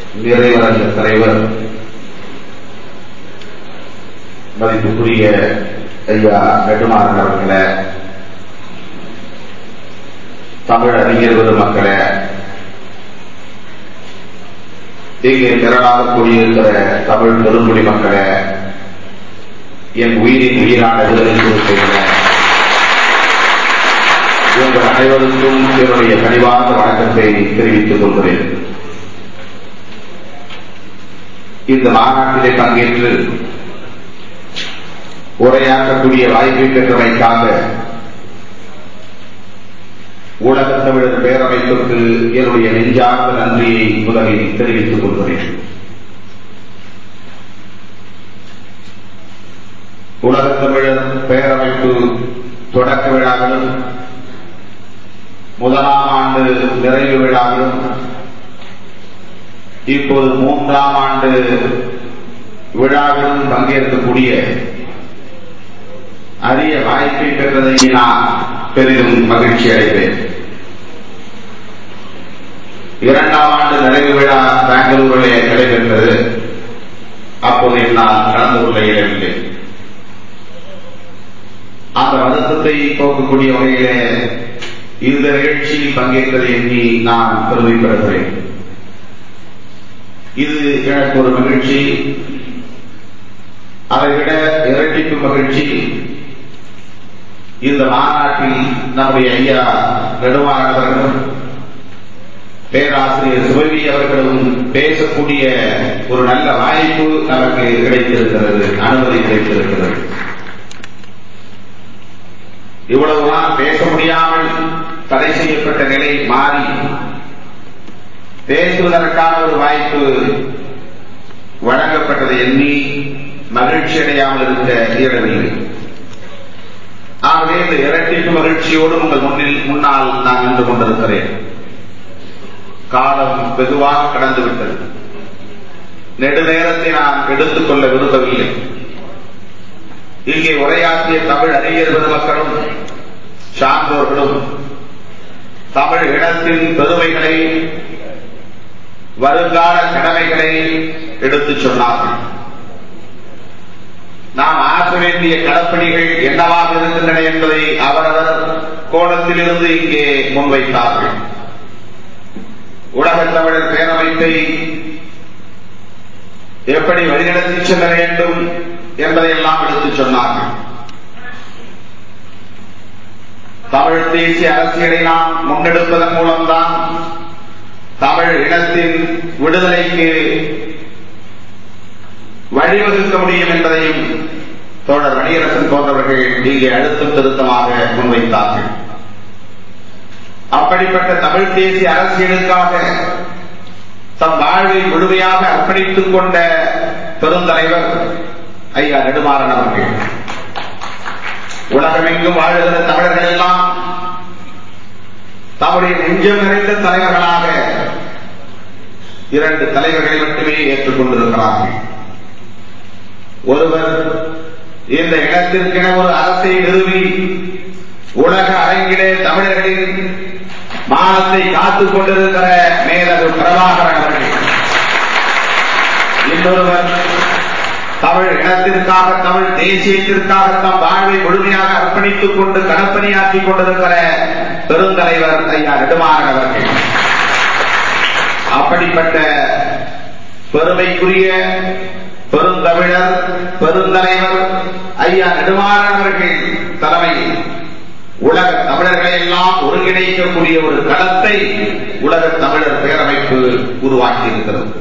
நிறைவரங்க தலைவர் மதிப்புக்குரிய ஐயா நெடுமாறன் அவர்களே தமிழ் அறிஞர் பெருமக்களே இங்கே திரளாக கூடியிருக்கிற தமிழ் பெருங்குடி மக்களே என் உயிரின் உயிரான விடுதலை சிறுத்தைகளே உங்கள் அனைவருக்கும் என்னுடைய கனிவார்ந்த வணக்கத்தை தெரிவித்துக் கொள்கிறேன் இந்த மாநாட்டிலே பங்கேற்று உரையாற்றக்கூடிய வாய்ப்பை பெற்றமைக்காக உலகத் தமிழர் பேரமைப்புக்கு என்னுடைய நெஞ்சார்ந்த நன்றியை முதலில் தெரிவித்துக் கொள்கிறேன் உலகத் தமிழர் பேரமைப்பு தொடக்க விழாவிலும் முதலாம் ஆண்டு நிறைவு விழாவிலும் இப்போது மூன்றாம் ஆண்டு விழாவிலும் பங்கேற்கக்கூடிய அரிய வாய்ப்பை பெற்றதை நான் பெரிதும் மகிழ்ச்சி அடைவேன் இரண்டாம் ஆண்டு நிறைவு விழா பெங்களூரிலே நடைபெற்றது அப்போது என்னால் கலந்து கொள்ள இயலவில்லை அந்த வருத்தத்தை போக்கக்கூடிய வகையிலே இந்த நிகழ்ச்சியில் பங்கேற்றதை எண்ணி நான் பெருமைப்படுகிறேன் இது எனக்கு ஒரு மகிழ்ச்சி அதைவிட இரட்டிப்பு மகிழ்ச்சி இந்த மாநாட்டில் நம்முடைய ஐயா நெடுமாறன் அவர்களும் பேராசிரியர் சுபவி அவர்களும் பேசக்கூடிய ஒரு நல்ல வாய்ப்பு நமக்கு கிடைத்திருக்கிறது அனுமதி கிடைத்திருக்கிறது இவ்வளவுதான் பேச முடியாமல் தடை செய்யப்பட்ட நிலை மாறி பேசுவதற்கான ஒரு வாய்ப்பு வழங்கப்பட்டதை எண்ணி மகிழ்ச்சி அடையாமல் இருக்க இயலவில்லை ஆகவே இந்த இரட்டிப்பு மகிழ்ச்சியோடு உங்கள் முன்னில் முன்னால் நான் நின்று கொண்டிருக்கிறேன் காலம் வெகுவாக கடந்து விட்டது நெடுநேரத்தை நான் எடுத்துக்கொள்ள விரும்பவில்லை இங்கே உரையாற்றிய தமிழ் அறிஞர் பெருமக்களும் சான்றோர்களும் தமிழ் இனத்தின் பெருமைகளை வருங்கால கடமைகளை எடுத்துச் சொன்னார்கள் நாம் ஆற்ற வேண்டிய களப்பணிகள் என்னவாக இருக்கின்றன என்பதை அவரவர் கோணத்திலிருந்து இங்கே முன்வைத்தார்கள் உலகத் தமிழர் பேரமைப்பை எப்படி வழிநடத்தி செல்ல வேண்டும் என்பதையெல்லாம் எடுத்துச் சொன்னார்கள் தமிழ் தேசிய அரசியலை நாம் முன்னெடுப்பதன் மூலம்தான் தமிழ் இனத்தின் விடுதலைக்கு வழிவகுக்க முடியும் என்பதையும் தோழர் மணியரசன் போன்றவர்கள் இங்கே அழுத்தம் திருத்தமாக முன்வைத்தார்கள் அப்படிப்பட்ட தமிழ் தேசிய அரசியலுக்காக தம் வாழ்வை முழுமையாக அர்ப்பணித்துக் கொண்ட பெருந்தலைவர் ஐயா நெடுமாறன் அவர்கள் உலகமெங்கும் வாழுகிற தமிழர்கள் எல்லாம் தம்முடைய நெஞ்சம் நிறைந்த தலைவர்களாக இரண்டு தலைவர்களை மட்டுமே ஏற்றுக்கொண்டிருக்கிறார்கள் ஒருவர் இந்த இடத்திற்கென ஒரு அரசை நிறுவி உலக அரங்கிலே தமிழர்களின் மானத்தை காத்துக் கொண்டிருக்கிற மேலகு பிரபாகரன் அவர்கள் இன்னொருவர் தமிழ் இனத்திற்காக தமிழ் தேசியத்திற்காக தம் வாழ்வை முழுமையாக அர்ப்பணித்துக் கொண்டு களப்பணியாற்றிக் கொண்டிருக்கிற பெருந்தலைவர் ஐயா நெடுமாறன் அவர்கள் அப்படிப்பட்ட பெருமைக்குரிய பெருந்தமிழர் பெருந்தலைவர் ஐயா நெடுமாறன் அவர்கள் தலைமையில் உலக தமிழர்களை எல்லாம் ஒருங்கிணைக்கக்கூடிய ஒரு களத்தை உலக தமிழர் பேரமைப்பு உருவாக்கி இருக்கிறது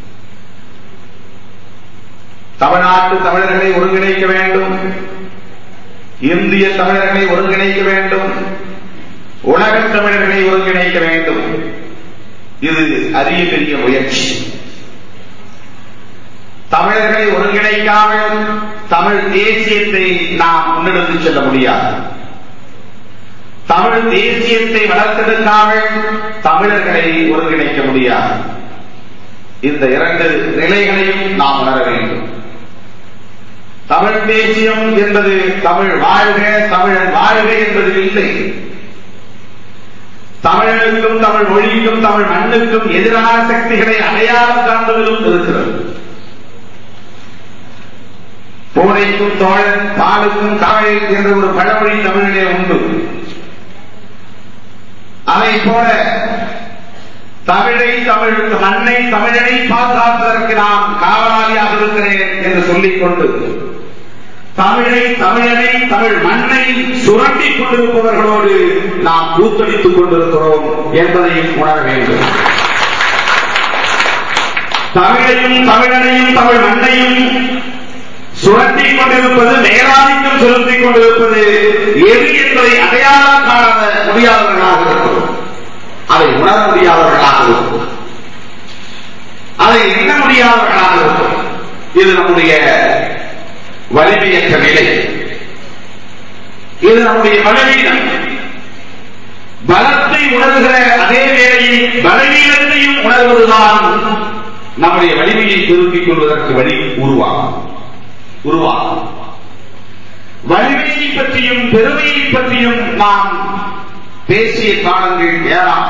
தமிழ்நாட்டு தமிழர்களை ஒருங்கிணைக்க வேண்டும் இந்திய தமிழர்களை ஒருங்கிணைக்க வேண்டும் உலக தமிழர்களை ஒருங்கிணைக்க வேண்டும் இது அரிய பெரிய முயற்சி தமிழர்களை ஒருங்கிணைக்காமல் தமிழ் தேசியத்தை நாம் முன்னெடுத்துச் செல்ல முடியாது தமிழ் தேசியத்தை வளர்த்தெடுக்காமல் தமிழர்களை ஒருங்கிணைக்க முடியாது இந்த இரண்டு நிலைகளையும் நாம் உணர வேண்டும் தமிழ் தேசியம் என்பது தமிழ் வாழ்க தமிழன் வாழ்க என்பது இல்லை தமிழனுக்கும் தமிழ் மொழிக்கும் தமிழ் மண்ணுக்கும் எதிரான சக்திகளை அடையாளம் காண்பதிலும் இருக்கிறது பூனைக்கும் தோழன் பாலுக்கும் காவல் என்ற ஒரு பழமொழி தமிழிலே உண்டு அதை போல தமிழை தமிழுக்கு மண்ணை தமிழனை பாதுகாப்பதற்கு நான் காவலாளியாக இருக்கிறேன் என்று சொல்லிக் கொண்டு தமிழை தமிழனை தமிழ் மண்ணை சுரண்டிக் கொண்டிருப்பவர்களோடு நாம் கூத்தடித்துக் கொண்டிருக்கிறோம் என்பதையும் உணர வேண்டும் தமிழையும் தமிழனையும் தமிழ் மண்ணையும் சுரண்டிக் கொண்டிருப்பது மேலாதிக்கம் செலுத்திக் கொண்டிருப்பது எது என்பதை அடையாளம் காண முடியாதவர்களாக இருக்கிறோம் அதை உணர முடியாதவர்களாக இருக்கும் அதை எண்ண முடியாதவர்களாக இருக்கும் இது நம்முடைய வலிமையற்ற நிலை இது நம்முடைய பலவீனம் பலத்தை உணர்கிற அதே வேளையில் பலவீனத்தையும் உணர்வதுதான் நம்முடைய வலிமையை திருப்பிக் கொள்வதற்கு வழி உருவாகும் உருவாகும் வலிமையை பற்றியும் பெருமையை பற்றியும் நாம் பேசிய காலங்கள் ஏறாம்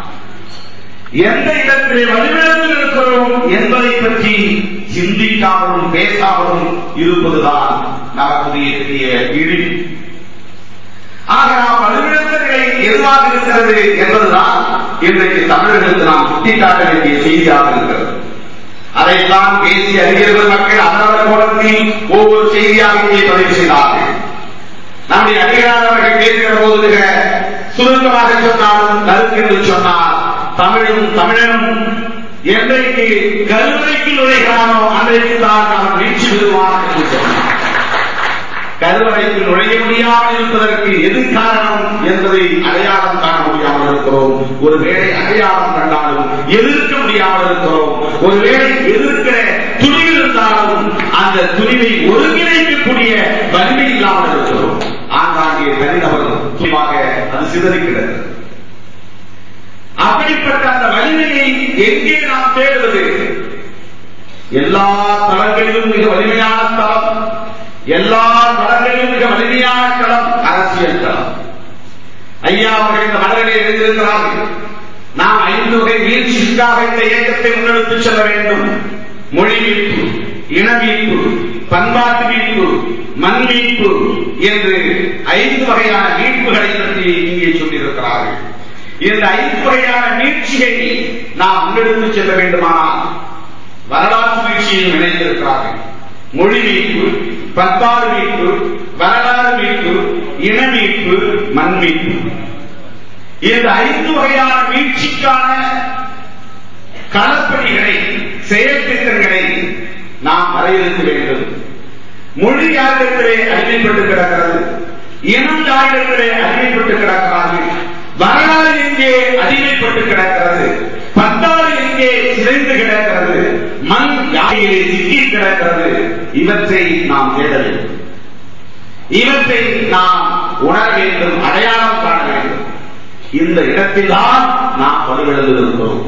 எந்த இடத்திலே வலிமிழந்து இருக்கிறோம் என்பதை பற்றி சிந்திக்காமலும் பேசாமலும் இருப்பதுதான் நமக்குரிய பெரிய இழிவு ஆக நாம் வலுவிழந்த நிலை எதுவாக இருக்கிறது என்பதுதான் இன்றைக்கு தமிழர்களுக்கு நாம் சுட்டிக்காட்ட வேண்டிய செய்தியாக இருக்கிறது அதைத்தான் பேசிய அறிஞர்கள் மக்கள் அவரவர் கோலத்தில் ஒவ்வொரு செய்தியாக இங்கே பதிவு செய்தார்கள் நம்முடைய அதிகாரவர்கள் பேசுகிற போது மிக சுருக்கமாக சொன்னாலும் கருத்து என்று சொன்னார் தமிழும் தமிழனும் என்றைக்கு கருவறைக்கு நுழைகிறானோ அன்றைக்கு தான் அவன் வீழ்ச்சி பெறுவான் என்று சொன்னார் கருவறைக்கு நுழைய முடியாமல் இருப்பதற்கு எது காரணம் என்பதை அடையாளம் காண முடியாமல் இருக்கிறோம் ஒருவேளை அடையாளம் கண்டாலும் எதிர்க்க முடியாமல் இருக்கிறோம் ஒருவேளை எதிர்க்கிற துணிவு இருந்தாலும் அந்த துணிவை ஒருங்கிணைக்கக்கூடிய வலிமை இல்லாமல் இருக்கிறோம் ஆங்காங்கே தனிநபர் முக்கியமாக அது சிதறிக்கிறது அப்படிப்பட்ட அந்த வலிமையை எங்கே நாம் தேடுவது எல்லா தளங்களிலும் மிக வலிமையான தளம் எல்லா தளங்களிலும் மிக வலிமையான களம் அரசியல் களம் ஐயா அவர்கள் இந்த மலரிலே எழுதியிருக்கிறார்கள் நாம் ஐந்து வகை வீழ்ச்சிக்காக இந்த இயக்கத்தை முன்னெடுத்துச் செல்ல வேண்டும் மொழி மீட்பு இன மீட்பு பண்பாட்டு மீட்பு மண் மீட்பு என்று ஐந்து வகையான மீட்புகளை பற்றி இங்கே சொல்லியிருக்கிறார்கள் இந்த ஐந்து வகையான மீட்சியை நாம் முன்னெடுத்துச் செல்ல வேண்டுமானால் வரலாற்று மீட்சியையும் இணைந்திருக்கிறார்கள் மொழி மீட்பு பண்பாடு மீட்பு வரலாறு மீட்பு இன மீட்பு மண் மீட்பு இந்த ஐந்து வகையான மீட்சிக்கான களப்பணிகளை செயல் திட்டங்களை நாம் வரையறுக்க வேண்டும் மொழி யாரிடத்திலே அடிமைப்பட்டு கிடக்கிறது இனம் யாரிடத்திலே அடிமைப்பட்டு கிடக்கிறார்கள் வரலாறு எங்கே அடிமைப்பட்டு கிடக்கிறது பத்தாறு எங்கே சிதைந்து கிடக்கிறது மண் யாரையிலே சிக்கி கிடக்கிறது இவற்றை நாம் தேட வேண்டும் இவற்றை நாம் உணர வேண்டும் அடையாளம் காண வேண்டும் இந்த இடத்தில்தான் நாம் வலுவிழந்திருக்கிறோம்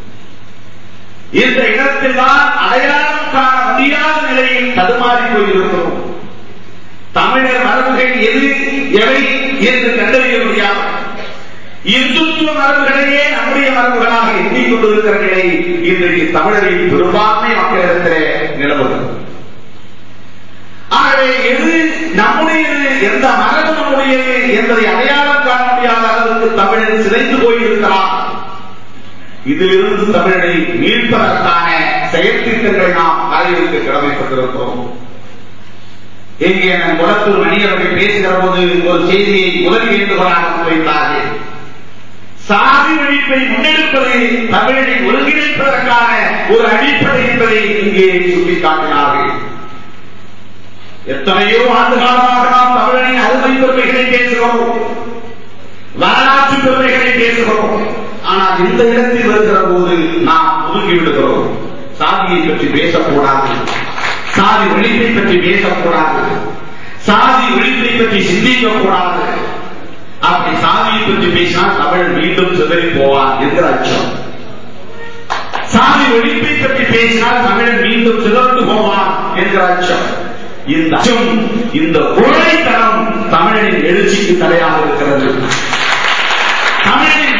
இந்த இடத்தில்தான் அடையாளம் காண முடியாத நிலையில் தடுமாறி போயிருக்கிறோம் தமிழர் மரபுகள் எது எவை என்று கண்டறிய முடியாமல் இந்துத்துவ மரபுகளையே நம்முடைய மரபுகளாக எண்ணிக் கொண்டிருக்கிற நிலை இன்றைக்கு தமிழரின் பெரும்பான்மை மக்களிடத்திலே நிலவுகிறது ஆகவே எது நம்முடையது எந்த மரபு நம்முடையது என்பதை அடையாளம் காண முடியாத அளவுக்கு தமிழன் சிதைந்து போயிருக்கிறான் இதிலிருந்து தமிழனை மீட்பதற்கான செயற்திட்டங்கள் நாம் வரையறுக்க கடமைப்பட்டிருக்கிறோம் இங்கே நம் குளத்தூர் மணியவர்கள் பேசுகிற போது ஒரு செய்தியை முதல் வேண்டுகோளாக முன்வைத்தார்கள் சாதி ஒழிப்பை முன்னெடுப்பது தமிழனை ஒருங்கிணைப்பதற்கான ஒரு அடிப்படை என்பதை இங்கே சுட்டிக்காட்டினார்கள் எத்தனையோ ஆண்டு காலமாக நாம் தமிழனின் அருமை பெருமைகளை பேசுகிறோம் வரலாற்று பெருமைகளை பேசுகிறோம் ஆனால் இந்த இடத்தில் வருகிற போது நாம் ஒதுங்கி விடுகிறோம் சாதியை பற்றி பேசக்கூடாது சாதி ஒழிப்பை பற்றி பேசக்கூடாது சாதி ஒழிப்பை பற்றி சிந்திக்க கூடாது அப்படி சாதியை பற்றி பேசினால் தமிழ் மீண்டும் சிதறி போவான் என்கிற அச்சம் சாதி ஒழிப்பை பற்றி பேசினால் தமிழன் மீண்டும் சிதறந்து போவான் என்கிற அச்சம் இந்த அச்சம் இந்த கோழைத்தனம் தமிழனின் எழுச்சிக்கு தடையாக இருக்கிறது தமிழனின்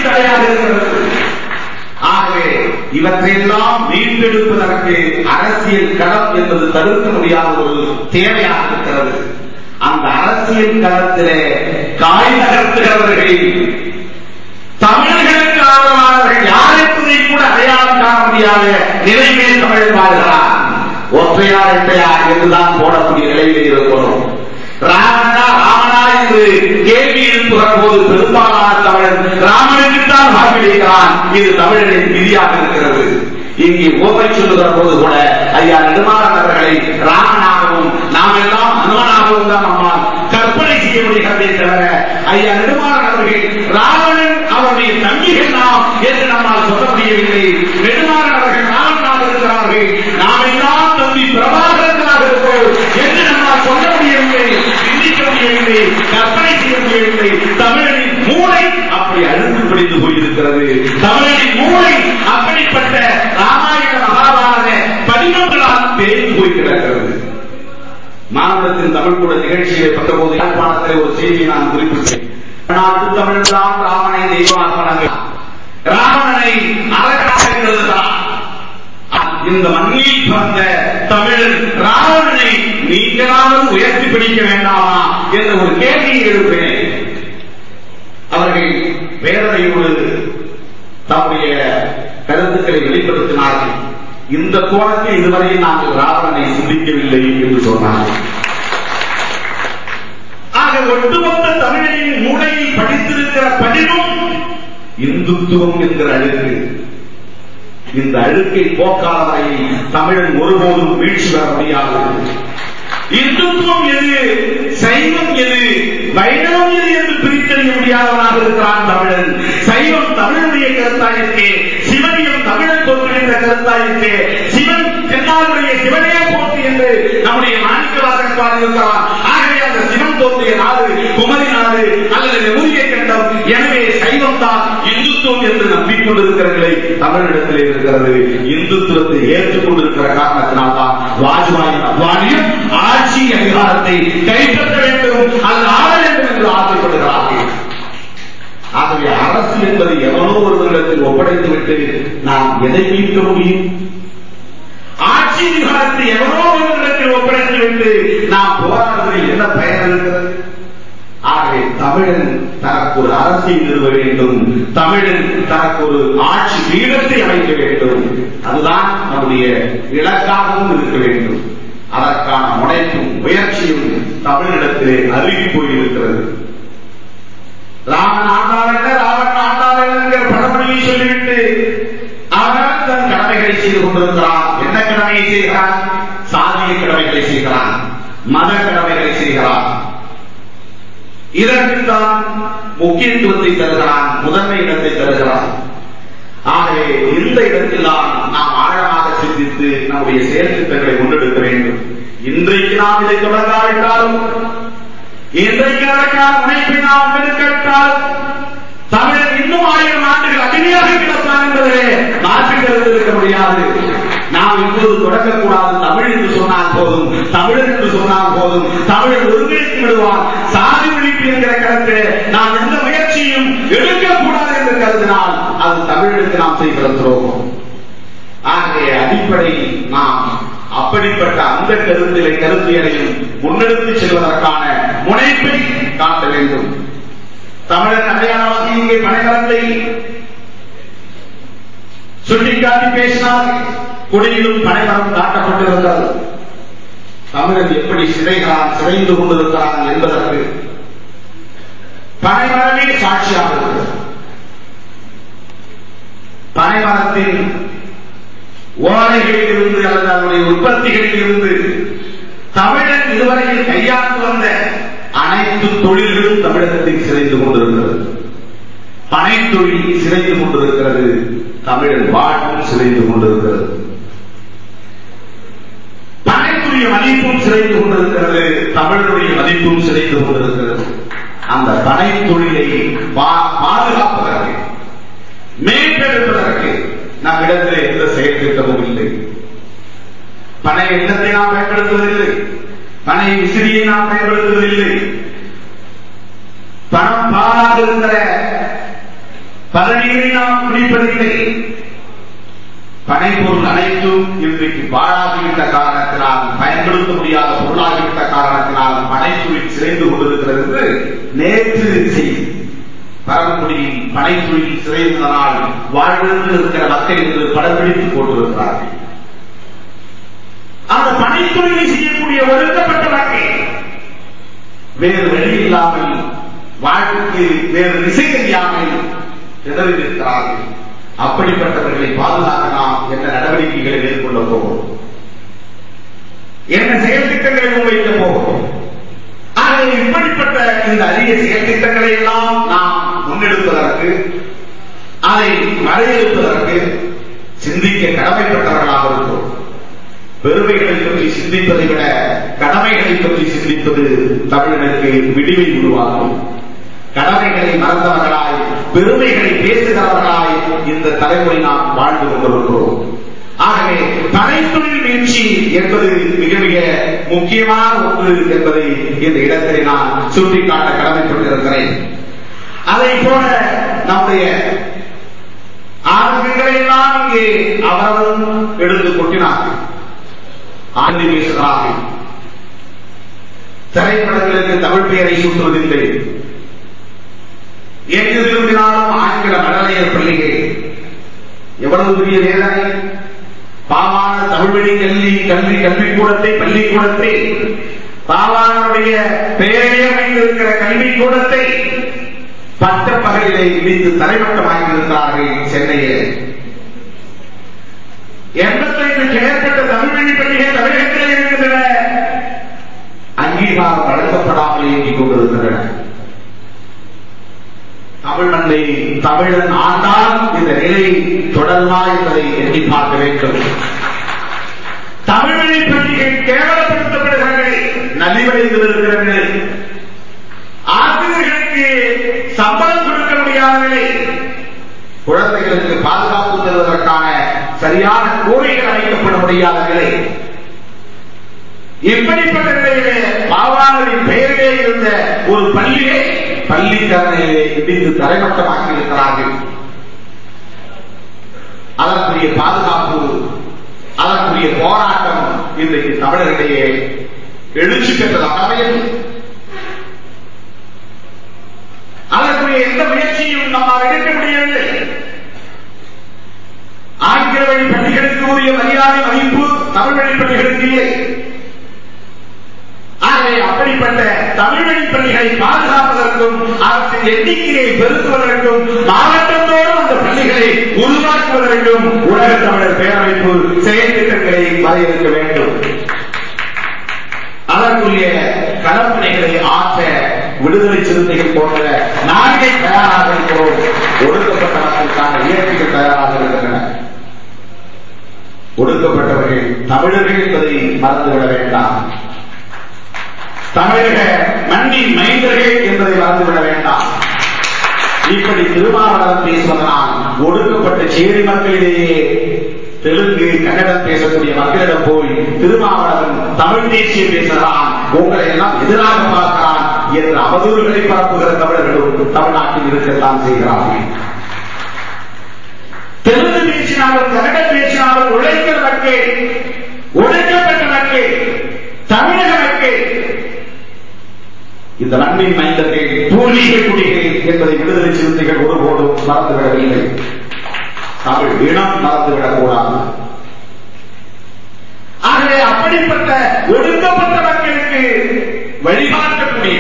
தடையாக இருக்கிறது ஆகவே இவற்றையெல்லாம் மீட்டெடுப்பதற்கு அரசியல் களம் என்பது தவிர்க்க முடியாத ஒரு தேவையாக இருக்கிறது அந்த அரசியல் களத்திலே காய் நகர்த்துகிறவர்கள் தமிழர்களுக்கு ஆதரவாளர்கள் யார் என்பதை கூட அடையாளம் காண முடியாத நிலைமே தமிழ் வாழ்கிறார் ஒற்றையார் இரட்டையார் என்றுதான் போடக்கூடிய நிலையில் இருக்கிறோம் ராமனா ராமனா என்று கேள்வி எழுப்புகிற போது பெரும்பாலான தமிழன் ராமனுக்குத்தான் வாக்களிக்கிறான் இது தமிழனின் விதியாக இருக்கிறது இங்கே ஓமை சொல்லுகிற போது கூட ஐயா நெடுமாறன் அவர்களை ராமனாகவும் நாம் எல்லாம் அனுமனாகவும் தான் நம்மால் கற்பனை செய்ய முடிகிறதே தவிர ஐயா நெடுமாறன் அவர்கள் ராவணன் அவருடைய தம்பிகள் நாம் என்று நம்மால் சொல்ல முடியவில்லை நெடுமாறன் அவர்கள் ராவணனாக இருக்கிறார்கள் நாம் எல்லாம் தம்பி பிரபாகரனாக இருக்கிறோம் என்று நம்மால் சொல்ல முடியவில்லை சிந்திக்க முடியவில்லை கற்பனை செய்ய முடியவில்லை தமிழனின் மூளை அப்படி அழுந்து பிடித்து போயிருக்கிறது தமிழனின் மூளை அப்படிப்பட்ட ராமாயண மகாபாரத படிமங்களால் தேய்ந்து போய் கிடக்கிறது மாநிலத்தின் தமிழ் கூட நிகழ்ச்சியை பத்தபோது யாழ்ப்பாணத்தில் ஒரு செய்தியை நான் குறிப்பிட்டேன் நாட்டு தமிழ் தான் ராமனை தெய்வமாக்க ராவணனை அழகாக எழுதுகிறார் இந்த மண்ணில் பிறந்த தமிழன் ராவணனை நீங்களாவது உயர்த்தி பிடிக்க வேண்டாமா என்ற ஒரு கேள்வியை எழுப்பினேன் அவர்கள் வேதனையோடு தம்முடைய கருத்துக்களை வெளிப்படுத்தினார்கள் இந்த கோணத்தில் இதுவரை நாங்கள் ராவணனை சிந்திக்கவில்லை என்று சொன்னார்கள் ஆக ஒட்டுமொத்த தமிழனின் மூளையில் படித்திருக்கிற படிவும் இந்துத்துவம் என்கிற அழுக்கு இந்த அழுக்கை போக்காத வரையில் தமிழன் ஒருபோதும் வீழ்ச்சி பெற முடியாது இந்துத்துவம் எது சைவம் எது வைணவம் எது என்று பிரித்தறிய முடியாதவனாக இருக்கிறான் தமிழன் சைவம் தமிழுடைய கருத்தாயிற்கே சிவனியம் தமிழன் தோற்றுகின்ற கருத்தாயிற்கே சிவன் தென்னாளுடைய சிவனே போற்றி என்று நம்முடைய மாணிக்கவாசன் பாடியிருக்கிறான் ஆகவே அந்த சிவன் தோன்றிய நாடு குமரி நாடு அல்லது நெமுதியை கண்டம் எனவே சைவம் தான் இந்துத்துவம் என்று நம்பிக்கொண்டிருக்கிற நிலை தமிழிடத்தில் இருக்கிறது இந்துத்துவத்தை ஏற்றுக்கொண்டிருக்கிற காரணத்தினால்தான் வாஜ்பாய் அத்வானியும் ஆட்சி அதிகாரத்தை கைப்பற்ற வேண்டும் அல்லது ஆள வேண்டும் என்று ஆசைப்படுகிறார்கள் ஆகவே அரசு என்பது எவனோ ஒருவரிடத்தில் ஒப்படைத்துவிட்டு நாம் எதை மீட்க முடியும் ஆட்சி அதிகாரத்தை எவனோ ஒருவரிடத்தில் ஒப்படைத்துவிட்டு நாம் போராடுவதில் என்ன பயன் இருக்கிறது ஆகவே தமிழன் தனக்கு ஒரு அரசை நிறுவ வேண்டும் தமிழன் தனக்கு ஒரு ஆட்சி பீடத்தை அமைக்க வேண்டும் அதுதான் நம்முடைய இலக்காகவும் இருக்க வேண்டும் அதற்கான முனைப்பும் முயற்சியும் தமிழிடத்திலே அருகி போயிருக்கிறது ராமன் ஆண்டாளன் ராவன் ஆண்டாளன் என்கிற பழமொழியை சொல்லிவிட்டு அவன் தன் கடமைகளை செய்து கொண்டிருக்கிறான் என்ன கடமையை செய்கிறான் சாதிய கடமைகளை செய்கிறான் மத கடமைகளை செய்கிறான் இதற்கு தான் முக்கியத்துவத்தை தருகிறான் முதன்மை இடத்தை தருகிறான் ஆகவே இந்த இடத்தில்தான் நாம் ஆழமாக சிந்தித்து நம்முடைய செயல் திட்டங்களை முன்னெடுக்க வேண்டும் இன்றைக்கு நாம் இதை தொடங்காவிட்டாலும் இன்றைக்கு அதற்கான முனைப்பை நாம் முன்னெடுக்காவிட்டால் தமிழன் இன்னும் ஆயிரம் ஆண்டுகள் அடிமையாக கிடப்பான் என்பதிலே மாற்று கருத்து இருக்க முடியாது நாம் இப்போது தொடங்கக்கூடாது தமிழ் என்று சொன்னால் போதும் தமிழர் என்று சொன்னால் போதும் தமிழர் ஒருங்கிணைத்து விடுவான் சாதி ஒழிப்பு என்கிற கருத்து நாம் எந்த முயற்சியும் எடுக்கக்கூடாது என்று கருதினால் அது தமிழுக்கு நாம் செய்கிற துரோகம் ஆகவே அடிப்படையில் நாம் அப்படிப்பட்ட அந்த கருத்திலை கருத்தியலையும் முன்னெடுத்து செல்வதற்கான முனைப்பை காட்ட வேண்டும் தமிழர் அடையாளமாக இங்கே பனைமரத்தை சுட்டிக்காட்டி பேசினார் குடியிலும் பனைமரம் காட்டப்பட்டிருந்தது தமிழன் எப்படி சிதைகிறான் சிதைந்து கொண்டிருக்கிறான் என்பதற்கு பனைமரமே சாட்சியாக இருக்கிறது பனைமரத்தின் ஓலைகளில் இருந்து அல்லது அதனுடைய உற்பத்திகளில் இருந்து தமிழன் இதுவரையில் கையாண்டு வந்த அனைத்து தொழில்களும் தமிழகத்தில் சிதைந்து கொண்டிருக்கிறது பனைத்தொழில் சிதைந்து கொண்டிருக்கிறது தமிழன் வாழ்வும் சிதைந்து கொண்டிருக்கிறது பனைத்துடைய மதிப்பும் சிதைந்து கொண்டிருக்கிறது தமிழனுடைய மதிப்பும் சிதைந்து கொண்டிருக்கிறது அந்த பனை தொழிலை பாதுகாப்பதற்கு மேம்பெடுப்பதற்கு நம் இடத்தில் எந்த செயல் திட்டமும் இல்லை பனை எண்ணத்தை நாம் பயன்படுத்துவதில்லை பனை விசிறியை நாம் பயன்படுத்துவதில்லை பணம் பாலாக இருக்கிற பதநீரை நாம் குடிப்பதில்லை பனைப்பொருள் அனைத்தும் இன்றைக்கு பாழாகிவிட்ட காரணத்தினால் பயன்படுத்த முடியாத பொருளாகிவிட்ட காரணத்தினால் பனைத்துளில் சிறைந்து கொண்டிருக்கிறது என்று நேற்று செய்தி பரமக்குடியில் பனைத்துளில் சிறைந்ததனால் வாழ்ந்து இருக்கிற மக்கள் என்று படம் பிடித்து போட்டிருக்கிறார்கள் அந்த பனைத்துளில் செய்யக்கூடிய ஒடுக்கப்பட்ட மக்கள் வேறு வழி இல்லாமல் வாழ்வுக்கு வேறு திசை தெரியாமல் திணறி நிற்கிறார்கள் அப்படிப்பட்டவர்களை பாதுகாக்க நாம் என்ன நடவடிக்கைகளை மேற்கொள்ள போகிறோம் என்ன செயல் திட்டங்களை முன்வைக்க போகிறோம் ஆகவே இப்படிப்பட்ட இந்த அரிய செயல் திட்டங்களை எல்லாம் நாம் முன்னெடுப்பதற்கு அதை வரையறுப்பதற்கு சிந்திக்க கடமைப்பட்டவர்களாக இருக்கிறோம் பெருமைகளை பற்றி சிந்திப்பதை விட கடமைகளை பற்றி சிந்திப்பது தமிழனுக்கு விடிவை உருவாக்கும் கடமைகளை மறந்தவர்களாய் பெருமைகளை பேசுகிறவர்களாய் இந்த தலைமுறை நாம் வாழ்ந்து கொண்டிருக்கிறோம் ஆகவே பனைத்தொழில் வீழ்ச்சி என்பது மிக மிக முக்கியமான ஒன்று என்பதை இந்த இடத்திலே நான் சுட்டிக்காட்ட கடமைப்பட்டிருக்கிறேன் அதை போல நம்முடைய ஆரோக்கியங்களை எல்லாம் இங்கே அவரும் எடுத்து கொட்டினார்கள் ஆண்டி பேசுகிறார்கள் திரைப்படங்களுக்கு தமிழ் பெயரை சூட்டுவதில்லை எங்கு திரும்பினாலும் ஆங்கில மழலையர் பள்ளிகள் எவ்வளவு பெரிய வேதனை பாவான தமிழ்வழி கல்வி கல்வி கல்விக்கூடத்தை பள்ளிக்கூடத்தை பாவானுடைய பெயரே அமைந்திருக்கிற கல்விக்கூடத்தை பட்ட பகலிலே இடித்து தலைமட்டமாகியிருந்தார்கள் சென்னையில் எண்பத்தைந்துக்கு மேற்பட்ட தமிழ்வழி பள்ளிகள் தமிழகத்தில் இருக்கின்றன அங்கீகாரம் வழங்கப்படாமல் இயங்கிக் கொண்டிருக்கின்றன தமிழ் மண்ணை தமிழன் ஆண்டால் இந்த நிலை தொடருமா என்பதை எண்ணி பார்க்க வேண்டும் தமிழ்வழி பள்ளிகள் கேவலப்படுத்தப்படுகிறது நலிவடைந்து இருக்கிறது ஆசிரியர்களுக்கு சம்பளம் கொடுக்க முடியாத நிலை குழந்தைகளுக்கு பாதுகாப்பு தருவதற்கான சரியான கோரிகள் அமைக்கப்பட முடியாத நிலை இப்படிப்பட்ட நிலையிலே பாவானரின் பெயரிலே இருந்த ஒரு பள்ளியை பள்ளிக்கரணையிலே இடித்து தரைமட்டமாக்கி இருக்கிறார்கள் அதற்குரிய பாதுகாப்பு அதற்குரிய போராட்டம் இன்றைக்கு தமிழர்களிடையே எழுச்சி பெற்றதாக அமையவில்லை அதற்குரிய எந்த முயற்சியும் நம்மால் எடுக்க முடியவில்லை ஆங்கில வழி பள்ளிகளுக்கு உரிய மரியாதை மதிப்பு தமிழ் வழி பள்ளிகளுக்கு இல்லை ஆகவே அப்படிப்பட்ட தமிழ் வழி பள்ளிகளை பாதுகாப்பதற்கும் அவற்றின் எண்ணிக்கையை பெருக்குவதற்கும் மாவட்டத்தோறும் அந்த பள்ளிகளை உருவாக்குவதற்கும் உலக தமிழர் பேரமைப்பு செயல் திட்டங்களை வரையறுக்க வேண்டும் அதற்குரிய களப்பணிகளை ஆற்ற விடுதலை சிறுத்தைகள் போன்ற நான்கை தயாராக இருக்கிறோம் ஒடுக்கப்பட்ட மக்களுக்கான இயற்கைகள் தயாராக இருக்கின்றன ஒடுக்கப்பட்டவர்கள் தமிழர்கள் என்பதை மறந்துவிட வேண்டாம் தமிழக மண்ணின் மைந்தர்கள் என்பதை மறந்துவிட வேண்டாம் இப்படி திருமாவளவன் பேசுவதனால் ஒடுக்கப்பட்ட சேரி மக்களிடையே தெலுங்கு கன்னடம் பேசக்கூடிய மக்களிடம் போய் திருமாவளவன் தமிழ் தேசியம் பேசுகிறான் உங்களை எல்லாம் எதிராக பார்க்கிறான் என்ற அவதூறுகளை பரப்புகிற தமிழர்களும் தமிழ்நாட்டில் இருக்கத்தான் செய்கிறார்கள் தெலுங்கு பேசினாலும் கன்னடம் பேசினாலும் உழைக்கிற மக்கள் உழைக்கப்பட்ட மக்கள் தமிழக மக்கள் இந்த மண்ணின் மைந்தர்கள் பூர்வீக குடிகள் என்பதை விடுதலை சிறுத்தைகள் ஒருபோதும் மறந்துவிடவில்லை தமிழ் இனம் மறந்துவிடக் கூடாது ஆகவே அப்படிப்பட்ட ஒடுக்கப்பட்ட மக்களுக்கு வழிகாட்டக்கூடிய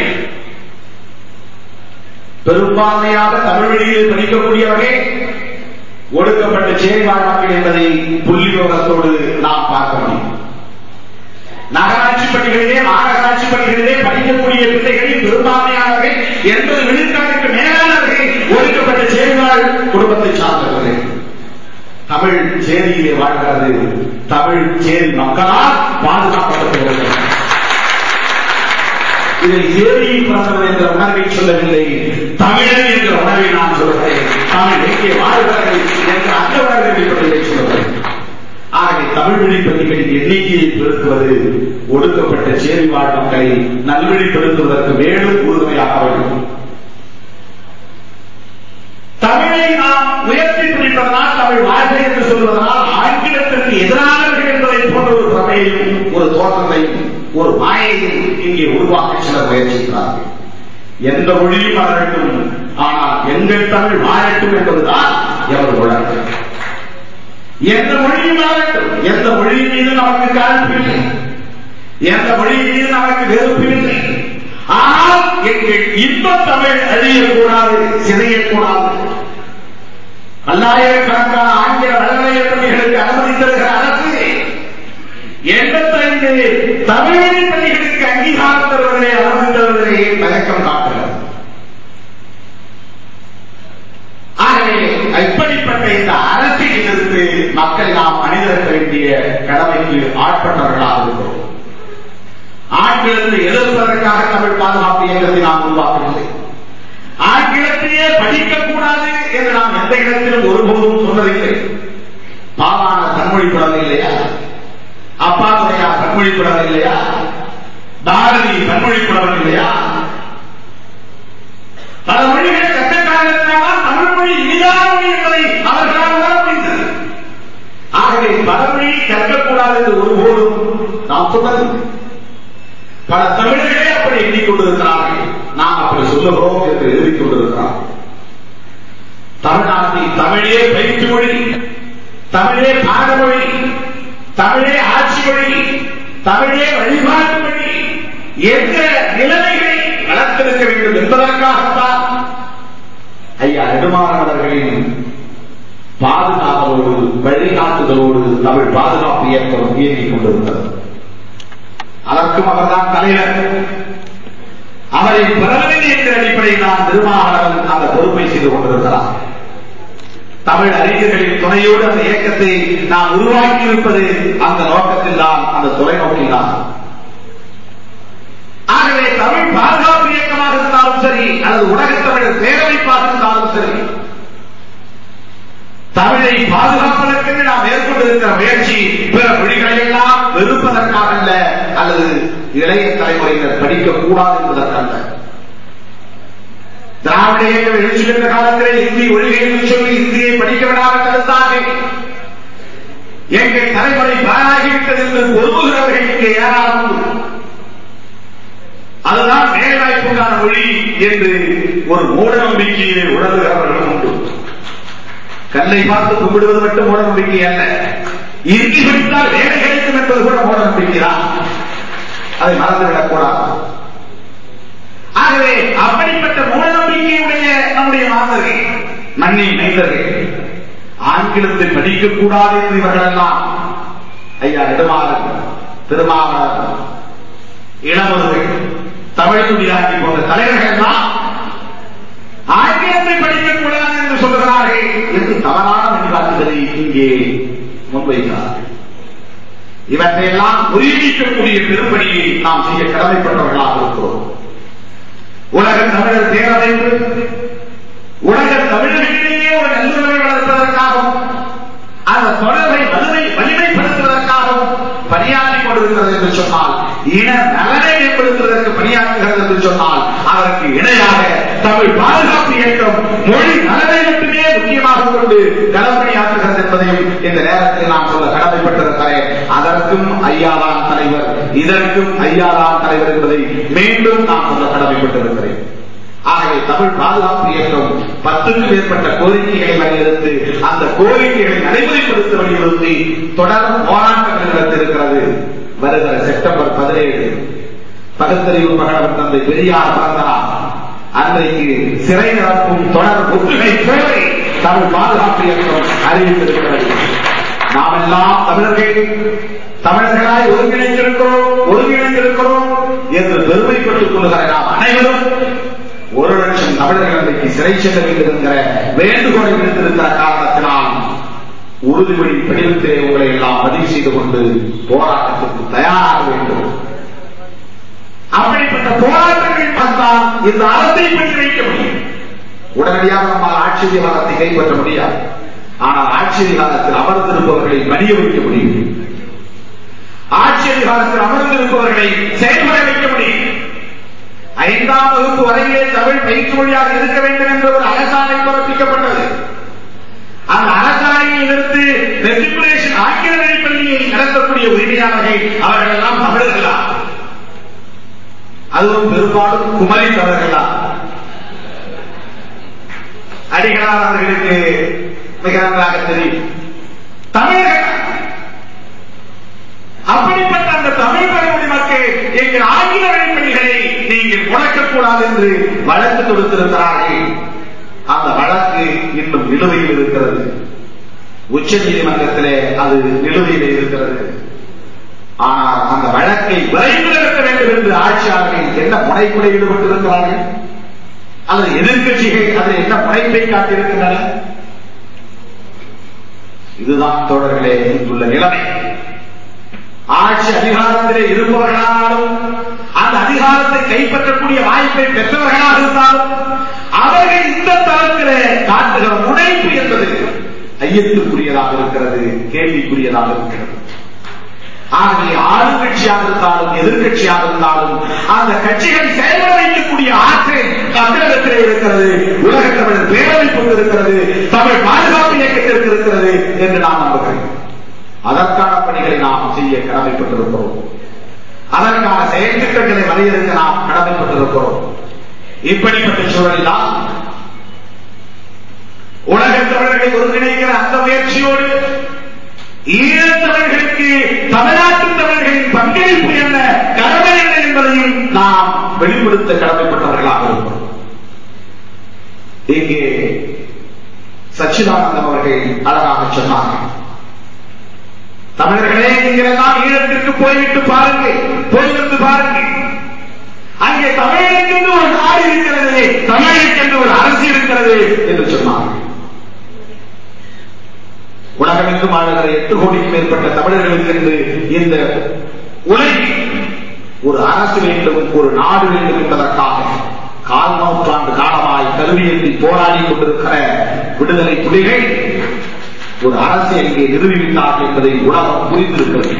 பெரும்பான்மையாக தமிழ் வழியில் படிக்கக்கூடியவர்கள் ஒடுக்கப்பட்ட செயல்பாடு மக்கள் என்பதை புள்ளி விவரத்தோடு நாம் பார்க்க முடியும் நகராட்சி பள்ளிகளிலே மாநகராட்சி பள்ளிகளிலே படிக்கக்கூடிய பிள்ளைகளில் பெரும்பான்மையானவர்கள் எண்பது விழுக்காட்டுக்கு மேலானவர்கள் ஒதுக்கப்பட்ட செயல்பாடு குடும்பத்தை சார்ந்தவர்கள் தமிழ் சேரியிலே வாழ்கிறது தமிழ் சேரி மக்களால் பாதுகாக்கப்பட்டுள்ளது இதில் சேரியில் பிறந்தவர் என்ற உணர்வை சொல்லவில்லை தமிழன் என்ற உணர்வை நான் சொல்கிறேன் தமிழ் எங்கே வாழ்கிறது என்ற அந்த உணர்வை வெளிப்பட்டதை சொல்கிறேன் ஆகவே தமிழ் வழி பள்ளிகளின் எண்ணிக்கையை பெருக்குவது ஒடுக்கப்பட்ட சேரி வாழ் மக்களை நல்வழிப்படுத்துவதற்கு மேலும் உறுதுணையாக வேண்டும் தமிழை நாம் உயர்த்தி பிடிப்பதனால் தமிழ் வாழ்க்கை என்று சொல்வதனால் ஆங்கிலத்திற்கு எதிரானவர்கள் என்பதை போன்ற ஒரு பிரமையையும் ஒரு தோற்றத்தையும் ஒரு மாயையும் இங்கே உருவாக்க சிலர் முயற்சிக்கிறார்கள் எந்த மொழியும் வரட்டும் ஆனால் எங்கள் தமிழ் வாழட்டும் என்பதுதான் எமது முழக்கம் எந்த மொழியும் வரட்டும் எந்த மொழியின் மீது நமக்கு காழ்ப்பில்லை எந்த மொழியின் மீது நமக்கு வெறுப்பு இல்லை ஆனால் எங்கள் இன்பத் தமிழ் அழியக்கூடாது சிதையக்கூடாது பல்லாயிரக்கணக்கான ஆங்கில வளர்நிலைய பள்ளிகளுக்கு அனுமதி தருகிற அரசு எண்பத்தைந்து தமிழ் பள்ளிகளுக்கு அங்கீகாரம் தருவதை அனுமதி தருவதை தயக்கம் காட்டுகிறது ஆகவே இப்படிப்பட்ட இந்த அரசை எதிர்த்து மக்கள் நாம் அணிதிரட்ட வேண்டிய கடமைக்கு ஆட்பட்டவர்களாக இருக்கிறோம் ஆங்கிலத்தை எதிர்ப்பதற்காக தமிழ் பாதுகாப்பு இயக்கத்தை நாம் உருவாக்கவில்லை ஆங்கிலத்தையே படிக்கக்கூடாது என்று நாம் எந்த இடத்திலும் ஒருபோதும் சொன்னதில்லை பாவான தன்மொழி புலவர் இல்லையா அப்பா துறையா தன்மொழி புலவர் இல்லையா பாரதி தன்மொழி புலவர் இல்லையா பல மொழிகளை கற்ற காரணத்தினால் தமிழ் மொழி இனிதான மொழி என்பதை அவர்களால் உணர முடிந்தது ஆகவே பல மொழி கற்கக்கூடாது என்று ஒருபோதும் நாம் சொன்னதில்லை பல தமிழர்களே அப்படி எண்ணிக்கொண்டிருக்கிறார்கள் நாம் அப்படி சொல்லுகிறோம் என்று எழுதிக் கொண்டிருக்கிறார்கள் தமிழ்நாட்டில் தமிழே பயிற்சி மொழி தமிழே பாடமொழி தமிழே ஆட்சி மொழி தமிழே வழிபாட்டு மொழி என்ற நிலைமைகளை வளர்த்திருக்க வேண்டும் என்பதற்காகத்தான் ஐயா நெடுமாறன் அவர்களின் பாதுகாவலோடு வழிகாட்டுதலோடு தமிழ் பாதுகாப்பு இயக்கம் இயங்கிக் கொண்டிருக்கிறது அதற்கும் அவர்தான் தலைவர் அவரை பிரதமர் என்ற அடிப்படையில் தான் திருமாவளவன் அந்த பொறுப்பை செய்து கொண்டிருக்கிறார் தமிழ் அறிஞர்களின் துணையோடு அந்த இயக்கத்தை நாம் உருவாக்கி இருப்பது அந்த நோக்கத்தில் தான் அந்த தொலைநோக்கில் தான் ஆகவே தமிழ் பாதுகாப்பு இயக்கமாக இருந்தாலும் சரி அல்லது உலகத் தமிழர் பேரமைப்பாக இருந்தாலும் சரி தமிழை பாதுகாப்பதற்கு நாம் மேற்கொண்டிருக்கிற முயற்சி பிற மொழிகளை எல்லாம் வெறுப்பதற்காக அல்ல அல்லது இளைய தலைமுறையினர் படிக்கக்கூடாது என்பதற்கல்ல திராவிட இயக்கம் எழுச்சி பெற்ற காலத்திலே இந்தி ஒழிகை என்று சொல்லி இந்தியை படிக்க விடாமல் தடுத்தார்கள் எங்கள் தலைமுறை பாழாகிவிட்டது என்று பொறுப்புகிறவர்கள் இங்கே ஏராளம் உண்டு. அதுதான் வேலைவாய்ப்புக்கான மொழி என்று ஒரு மூட நம்பிக்கையை உணர்கிறவர்களும் உண்டு கல்லை பார்த்து கும்பிடுவது மட்டும் மூட நம்பிக்கை அல்ல இந்தி படித்தால் வேலை கிடைக்கும் என்பது கூட மூட நம்பிக்கை தான் அதை மறந்துவிடக் கூடாது ஆகவே அப்படிப்பட்ட மூட நம்பிக்கையுடைய நம்முடைய மாந்தர்கள் மண்ணின் மைந்தர்கள் ஆங்கிலத்தை படிக்கக்கூடாது என்று இவர்கள் எல்லாம் ஐயா நெடுமாறன் திருமாவளவன் இளமருகள் தமிழ்குடியாக்கி போன்ற தலைவர்கள் எல்லாம் ஆங்கிலத்தை படிக்கக்கூடாது என்று சொல்கிறார்கள் என்று தவறான வழிகாட்டுதலை இங்கே முன்வைக்கிறார்கள் இவற்றையெல்லாம் முறியடிக்கக்கூடிய பெரும்பணியை நாம் செய்ய கடமைப்பட்டவர்களாக இருக்கிறோம் உலக தமிழர் பேரமைப்பு உலக தமிழர்களிடையே ஒரு நல்லுறவை வளர்ப்பதற்காகவும் அந்த தொடர்பை வலிமை வலிமைப்படுத்துவதற்காகவும் பணியாற்றிக் கொண்டிருக்கிறது என்று சொன்னால் இன நலனை மேம்படுத்துவதற்கு பணியாற்றுகிறது என்று சொன்னால் அதற்கு இணையாக தமிழ் பாதுகாப்பு இயக்கம் மொழி நலனை மட்டுமே முக்கியமாக கொண்டு களப்பணியாற்றுகிறது என்பதையும் இந்த நேரத்தில் நான் சொல்ல கடமைப்பட்டிருக்கிறேன் அதற்கும் ஐயாதான் தலைவர் இதற்கும் ஐயாதான் தலைவர் என்பதை மீண்டும் நான் சொல்ல கடமைப்பட்டிருக்கிறேன் ஆகவே தமிழ் பாதுகாப்பு இயக்கம் பத்துக்கும் மேற்பட்ட கோரிக்கைகளை வலியுறுத்தி அந்த கோரிக்கைகளை நடைமுறைப்படுத்த வலியுறுத்தி தொடர் போராட்டங்கள் நடத்திருக்கிறது வருகிற செப்டம்பர் பதினேழு பகுத்தறிவு பகலவன் தந்தை பெரியார் பிறந்தனார் அன்றைக்கு சிறை நிரப்பும் தொடர் ஒற்றுமை போரை தமிழ் பாதுகாப்பு இயக்கம் அறிவித்திருக்கிறது நாம் எல்லாம் தமிழர்கள் தமிழர்களாய் ஒருங்கிணைந்திருக்கிறோம் ஒருங்கிணைந்திருக்கிறோம் என்று பெருமைப்பட்டுக் கொள்கிற நாம் அனைவரும் ஒரு லட்சம் தமிழர்கள் அன்றைக்கு சிறை செல்ல வேண்டும் என்கிற வேண்டுகோளை விடுத்திருக்கிற காரணத்தினால் உறுதிமொழி படிவத்திலே உங்களை எல்லாம் பதிவு செய்து கொண்டு போராட்டத்திற்கு தயாராக வேண்டும் அப்படிப்பட்ட போராட்டங்கள் பார்த்தால் இந்த அரசை பற்றி வைக்க முடியும் உடனடியாக நம்மால் ஆட்சி அதிகாரத்தை கைப்பற்ற முடியாது ஆனால் ஆட்சி அதிகாரத்தில் அமர்ந்திருப்பவர்களை மடிய வைக்க முடியும் ஆட்சி அதிகாரத்தில் அமர்ந்திருப்பவர்களை செயல்பட வைக்க முடியும் ஐந்தாம் வகுப்பு வரையிலே தமிழ் பயிற்று மொழியாக இருக்க வேண்டும் என்ற ஒரு அரசாணை பிறப்பிக்கப்பட்டது அந்த அரசாணையை எதிர்த்து மெட்ரிகுலேஷன் ஆங்கில வழி பள்ளியை நடத்தக்கூடிய உரிமையாளர்கள் அவர்கள் எல்லாம் தமிழர்களா அதுவும் பெரும்பாலும் குமரி தமிழர்களா அடிகளார் அவர்களுக்கு மிக நன்றாக தெரியும் தமிழர்கள் அப்படிப்பட்ட அந்த தமிழ் பழங்குடி மக்கள் எங்கள் ஆங்கில வழிப்பணிகளை நீங்கள் முடக்கக்கூடாது என்று வழக்கு தொடுத்திருக்கிறார்கள் அந்த வழக்கு இன்னும் நிலுவையில் இருக்கிறது உச்ச நீதிமன்றத்திலே அது நிலுவையில் இருக்கிறது ஆனால் அந்த வழக்கை விரைந்து நடத்த வேண்டும் என்று ஆட்சியாளர்கள் என்ன முனைப்புல ஈடுபட்டிருக்கிறார்கள் அல்லது எதிர்கட்சிகள் அதில் என்ன முனைப்பை காட்டியிருக்கின்றன இதுதான் தோழர்களே இங்குள்ள நிலைமை ஆட்சி அதிகாரத்திலே இருப்பவர்களாலும் அந்த அதிகாரத்தை கைப்பற்றக்கூடிய வாய்ப்பை பெற்றவர்களாக இருந்தாலும் அவர்கள் இந்த தளத்திலே காட்டுகிற முனைப்பு என்பது ஐயத்திற்குரியதாக இருக்கிறது கேள்விக்குரியதாக இருக்கிறது ஆகவே ஆளுங்கட்சியாக இருந்தாலும் எதிர்கட்சியாக இருந்தாலும் அந்த கட்சிகளை செயல்பட வைக்கக்கூடிய ஆற்றல் தமிழகத்திலே இருக்கிறது உலக தமிழர் பேரவை கொண்டிருக்கிறது தமிழ் பாதுகாப்பு இயக்கத்திற்கு இருக்கிறது என்று நான் நம்புகிறேன் அதற்கான பணிகளை நாம் செய்ய கடமைப்பட்டிருக்கிறோம் அதற்கான செயல் திட்டங்களை வரையறுக்க நாம் கடமைப்பட்டிருக்கிறோம் இப்படிப்பட்ட சூழலில் தான் உலக தமிழர்களை ஒருங்கிணைக்கிற அந்த முயற்சியோடு ஈழத்தமிழர்களுக்கு தமிழ்நாட்டு தமிழர்களின் பங்களிப்பு என்ன கடமை என்ன என்பதையும் நாம் வெளிப்படுத்த கடமைப்பட்டவர்களாக இருக்கிறோம் இங்கே சச்சிதானந்தம் அவர்கள் அழகாக சொன்னார்கள் தமிழர்களே நீங்கள் எல்லாம் ஈழத்திற்கு போய்விட்டு பாருங்கள் போய் வந்து பாருங்கள் அங்கே தமிழனுக்கென்று ஒரு நாடு இருக்கிறது தமிழுக்கென்று ஒரு அரசு இருக்கிறது என்று சொன்னார்கள் உலகமெங்கும் ஆளுகிற எட்டு கோடிக்கும் மேற்பட்ட தமிழர்களுக்கு என்று இந்த உலகில் ஒரு அரசு வேண்டும் ஒரு நாடு வேண்டும் என்பதற்காக கால் நூற்றாண்டு காலமாய் கல்வியேற்றி போராடி கொண்டிருக்கிற விடுதலை புலிகள் ஒரு அரசை இங்கே நிறுவிவிட்டார்கள் என்பதை உலகம் புரிந்திருக்கிறது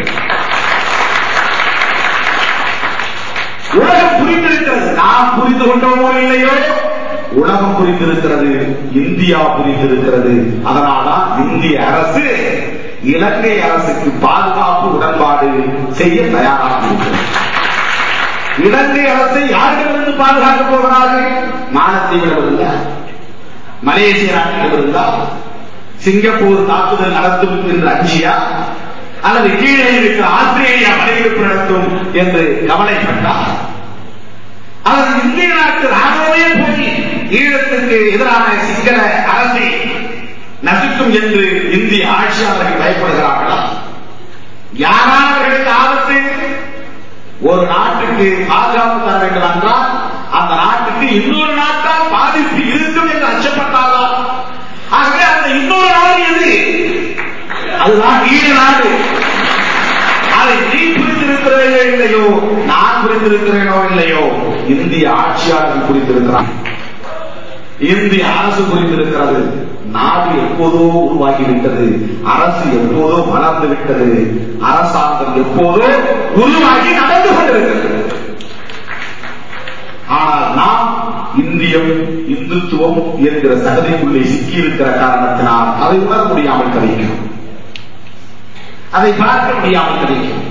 உலகம் புரிந்திருக்கிறது நாம் புரிந்து கொண்டோமோ இல்லையோ உலகம் புரிந்திருக்கிறது இந்தியா புரிந்திருக்கிறது அதனால்தான் இந்திய அரசு இலங்கை அரசுக்கு பாதுகாப்பு உடன்பாடு செய்ய தயாராக இருக்கிறது இலங்கை அரசை யாரிடமிருந்து பாதுகாக்க போகிறார்கள் மாலத்தீவிடமிருந்தா மலேசிய நாட்டிடமிருந்தா சிங்கப்பூர் தாக்குதல் நடத்தும் என்று அஞ்சியா அல்லது கீழே இருக்கிற ஆஸ்திரேலியா படையெடுப்பு நடத்தும் என்று கவலைப்பட்டார் அல்லது இந்திய நாட்டு ராணுவமே போய் ஈழத்திற்கு எதிரான சிங்கள அரசை நசுக்கும் என்று இந்திய ஆட்சியாளர்கள் பயப்படுகிறார்களா யாரானவர்களுக்கு ஆபத்து ஒரு நாட்டுக்கு பாதுகாப்பு தர வேண்டும் என்றால் அந்த நாட்டுக்கு இன்னொரு நாட்டால் பாதிப்பு இருக்கும் என்று அச்சப்பட்டாரா ஆகவே அந்த இன்னொரு நாடு எது அதுதான் ஈழ நாடு அதை நீ புரிந்திருக்கிறதோ இல்லையோ நான் புரிந்திருக்கிறேனோ இல்லையோ இந்திய ஆட்சியாளர்கள் புரிந்திருக்கிறான் இந்திய அரசு புரிந்திருக்கிறது நாடு எப்போதோ உருவாகிவிட்டது அரசு எப்போதோ வளர்ந்து விட்டது அரசாங்கம் எப்போதோ உருவாகி நடந்து கொண்டிருக்கிறது ஆனால் நாம் இந்தியம் இந்துத்துவம் என்கிற சகதிக்குள்ளே சிக்கியிருக்கிற காரணத்தினால் அதை உணர முடியாமல் தவிக்கிறோம் அதை பார்க்க முடியாமல் தவிக்கிறோம்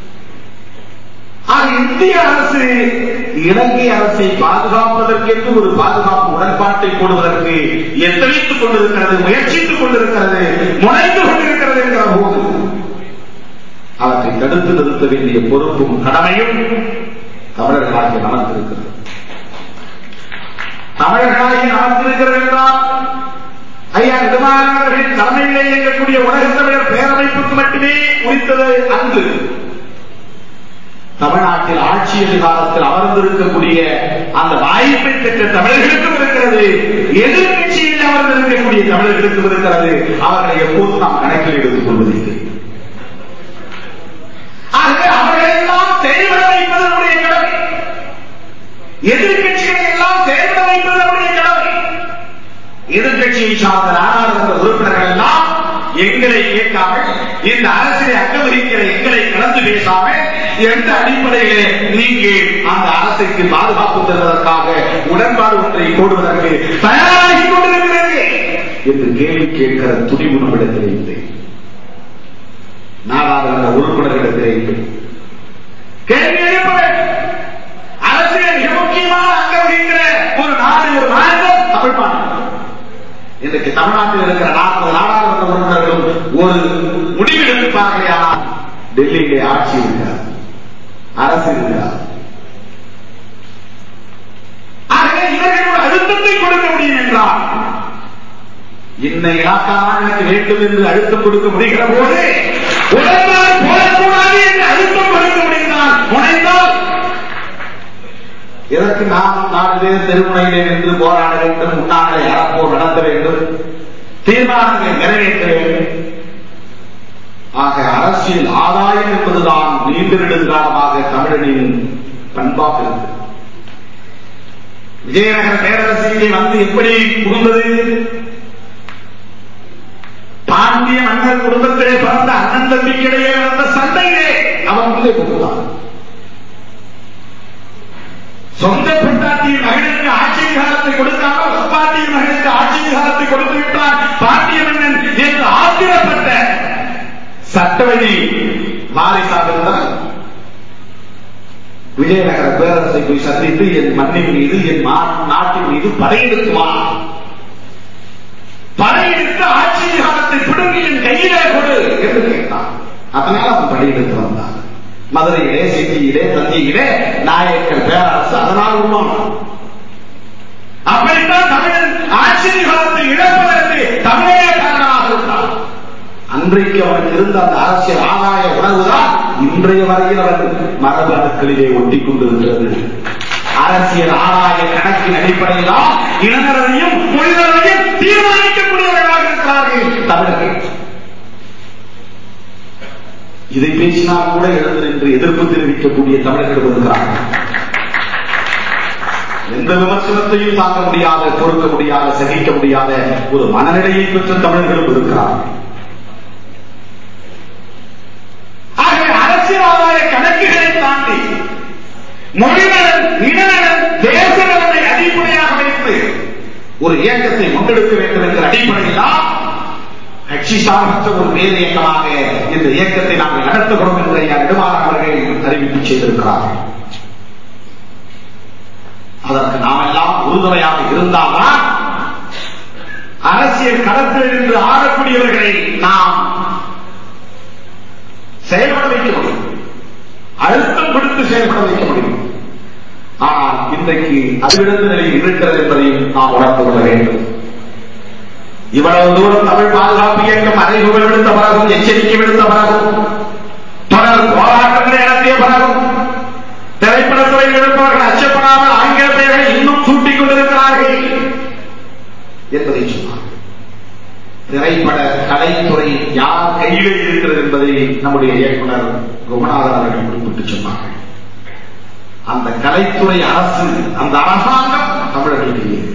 ஆக இந்திய அரசு இலங்கை அரசை பாதுகாப்பதற்கென்று ஒரு பாதுகாப்பு உடன்பாட்டை போடுவதற்கு எத்தனைத்துக் கொண்டிருக்கிறது முயற்சித்துக் கொண்டிருக்கிறது முனைந்து கொண்டிருக்கிறது என்கிற போது அவற்றை தடுத்து நிறுத்த வேண்டிய பொறுப்பும் கடமையும் தமிழர்களாகிய நமக்கு இருக்கிறது தமிழர்களாகிய நமக்கு இருக்கிறது என்றால் ஐயா நிர்மாணவர்களின் தலைமையிலே இயங்கக்கூடிய உலகத் தமிழர் பேரமைப்புக்கு மட்டுமே உரித்தது அன்று தமிழ்நாட்டில் ஆட்சி அதிகாரத்தில் அமர்ந்திருக்கக்கூடிய அந்த வாய்ப்பை பெற்ற தமிழர்களுக்கும் இருக்கிறது எதிர்கட்சியில் அமர்ந்திருக்கக்கூடிய தமிழர்களுக்கும் இருக்கிறது அவர்களை எப்போதும் நாம் கணக்கில் எடுத்துக் கொள்வதில்லை ஆகவே அவர்களெல்லாம் செயல்பட வைப்பது நம்முடைய கடமை எதிர்கட்சிகளை எல்லாம் செயல்பட வைப்பது நம்முடைய கடமை எதிர்கட்சியை சார்ந்த நாடாளுமன்ற உறுப்பினர்கள் எல்லாம் எங்களை கேட்காமல் இந்த அரசியலை அங்கவகிக்கிற எங்களை கலந்து பேசாமல் எந்த அடிப்படையிலே நீங்கள் அந்த அரசுக்கு பாதுகாப்பு தருவதற்காக உடன்பாடு ஒன்றை போடுவதற்கு தயாராகி கொண்டிருக்கிறது என்று கேள்வி கேட்கிற துணிவு நம்மிடத்திலே இல்லை நாடாளுமன்ற உறுப்பினர்களிடத்திலே இல்லை கேள்வி எழுப்ப வேண்டும். அரசியல் மிக முக்கியமான அங்க வகிக்கிற ஒரு நாடு ஒரு மாநிலம் தமிழ் மாநிலம் இன்றைக்கு தமிழ்நாட்டில் இருக்கிற நாற்பது நாடாளுமன்ற உறுப்பினர்களும் ஒரு முடிவெடுப்பார்களானால் டெல்லியிலே ஆட்சி இருக்கிறார் அரசு இருக்கிறார் ஆகவே இவர்களோட அழுத்தத்தை கொடுக்க முடியும் என்றால் இந்த இலாக்காதான் எனக்கு வேண்டும் என்று அழுத்தம் கொடுக்க முடிகிற போது உடன்பாடு போடக்கூடாது என்று அழுத்தம் கொடுக்க முடிந்தால் முனைந்தால் இதற்கு நாம் நாலு பேர் தெருமுனையிலே நின்று போராட வேண்டும் முன்னாலே அறப்போர் நடத்த வேண்டும் தீர்மானங்களை நிறைவேற்ற வேண்டும் ஆக அரசியல் ஆதாயம் என்பதுதான் நீண்ட நெடுங்காலமாக தமிழனின் பண்பாக இருக்கு விஜயநகர பேரரசு இங்கே வந்து எப்படி புகுந்தது பாண்டிய மன்னர் குடும்பத்திலே பிறந்த அண்ணன் தம்பிக்கிடையே நடந்த சண்டையிலே அவன் உள்ளே புகுந்தான் சொந்த பெண்டாட்டியின் மகனுக்கு ஆட்சி அதிகாரத்தை கொடுக்காமல் அப்பாட்டியின் மகனுக்கு ஆட்சி அதிகாரத்தை கொடுத்து விட்டான் பாண்டிய மன்னன் என்று ஆத்திரப்பட்ட சட்டவழி வாரிசாக இருந்தால் விஜயநகர பேரரசை போய் சந்தித்து என் மண்ணின் மீது என் மா- நாட்டின் மீது படையெடுத்து வா படையெடுத்து ஆட்சி அதிகாரத்தை பிடுங்கி என் கையிலே கொடு என்று கேட்டான் அதனால் அவன் படையெடுத்து வந்தான் மதுரையிலே செஞ்சியிலே தஞ்சையிலே நாயக்கர் பேரரசு அதனால் உருவானான் அப்படித்தான் தமிழன் ஆட்சி அதிகாரத்தை இழப்பதற்கு தமிழே காரணமாக இருந்தான் அன்றைக்கு அவனுக்கு இருந்த அந்த அரசியல் ஆதாய உணர்வுதான் இன்றைய வரையில் அவன் மரபு அணுக்களிலே ஒட்டிக் கொண்டிருக்கிறது அரசியல் ஆதாய கணக்கின் அடிப்படையில் தான் இனநலனையும் மொழிநலனையும் தீர்மானிக்கக்கூடியவர்களாக இருக்கிறார்கள் தமிழர்கள் இதை பேசினால் கூட எழுந்து நின்று எதிர்ப்பு தெரிவிக்கக்கூடிய தமிழர்கள் இருக்கிறார்கள் எந்த விமர்சனத்தையும் தாங்க முடியாத பொறுக்க முடியாத சகிக்க முடியாத ஒரு மனநிலையை பெற்ற தமிழர்களும் இருக்கிறார்கள் ஆகவே அரசியல் ஆதாய கணக்குகளை தாண்டி மொழிநலன் இனநலன் தேச நலனை அடிப்படையாக வைத்து ஒரு இயக்கத்தை முன்னெடுக்க வேண்டும் என்ற அடிப்படையில் தான் கட்சி சார்பற்ற ஒரு வேறு இயக்கமாக இந்த இயக்கத்தை நாங்கள் நடத்துகிறோம் என்று ஐயா நெடுமாறன் அவர்கள் அறிவிப்பு செய்திருக்கிறார்கள் அதற்கு நாம் எல்லாம் உறுதுணையாக இருந்தால்தான் அரசியல் களத்தில் இருந்து ஆடக்கூடியவர்களை நாம் செயல்பட வைக்க முடியும் அழுத்தம் கொடுத்து செயல்பட வைக்க முடியும் ஆனால் இன்றைக்கு அதிலிருந்து நிலையில் இருக்கிறது என்பதையும் நாம் உணர்ந்து கொள்ள வேண்டும் இவ்வளவு தூரம் தமிழ் பாதுகாப்பு இயக்கம் அறைகுகள் விடுத்த பிறகும் எச்சரிக்கை விடுத்த பிறகும் தொடர் போராட்டங்களை நடத்திய பிறகும் திரைப்படத்துறையில் இருப்பவர்கள் அச்சப்படாமல் ஆங்கில பெயர்களை இன்னும் சூட்டிக் கொண்டிருக்கிறார்கள் என்பதை சொன்னார் திரைப்பட கலைத்துறை யார் கையில் இருக்கிறது என்பதை நம்முடைய இயக்குனர் குமநாதன் அவர்கள் குறிப்பிட்டு சொன்னார்கள் அந்த கலைத்துறை அரசு அந்த அரசாங்கம் தமிழர்களுக்கு இல்லை.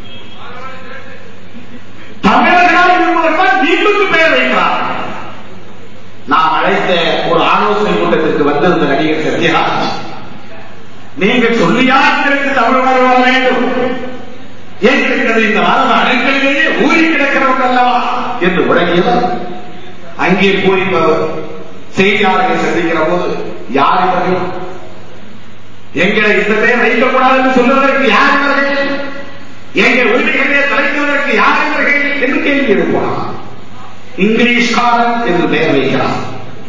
தமிழர்களால் இருப்பதற்கால் வீட்டுக்கு பெயர் வைக்கிறார் நாம் அழைத்த ஒரு ஆலோசனை கூட்டத்திற்கு வந்திருந்த நடிகர் சத்யராஜ் நீங்கள் சொல்லியா எங்களுக்கு தமிழ் உணர்வு வர வேண்டும் எங்களுக்கு அது இந்த மரபு அணுக்களிலேயே ஊறி கிடக்கிறவங்க அல்லவா என்று உடங்கியவர் அங்கே போய் இப்ப செய்தியாளர்களை சந்திக்கிற போது யார் இவர்கள் எங்களை இந்த பெயர் வைக்கக்கூடாது என்று சொல்லுவதற்கு யார் இவர்கள் எங்கள் உரிமைகளை தலைக்குவதற்கு யார் இவர்கள் என்று கேள்வி எழுப்புவார் இங்கிலீஷ்காரன் என்று பெயர் வைக்கிறார்